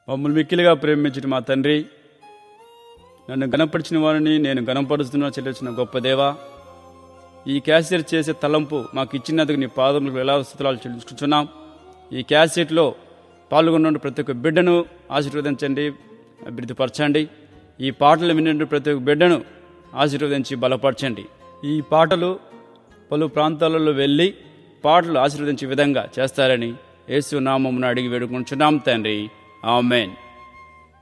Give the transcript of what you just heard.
మమ్మల్ని మిక్కిలిగా ప్రేమించిన మా తండ్రి నన్ను గణపరిచిన వారిని నేను గణపరుస్తున్నా చెల్లించిన గొప్ప దేవా ఈ క్యాసెట్ చేసే తలంపు మాకు ఇచ్చినందుకు నీ పాదములకు ఎలా స్థుతులు చెల్లించుకుంటున్నాం ఈ క్యాసెట్లో పాల్గొన్న ప్రతి ఒక్క బిడ్డను ఆశీర్వదించండి అభివృద్ధిపరచండి ఈ పాటలు విన్న ప్రతి ఒక్క బిడ్డను ఆశీర్వదించి బలపరచండి ఈ పాటలు పలు ప్రాంతాలలో వెళ్ళి పాటలు ఆశీర్వదించే విధంగా చేస్తారని యేసు నామమును అడిగి వేడుకుంటున్నాం తండ్రి ఆమెన్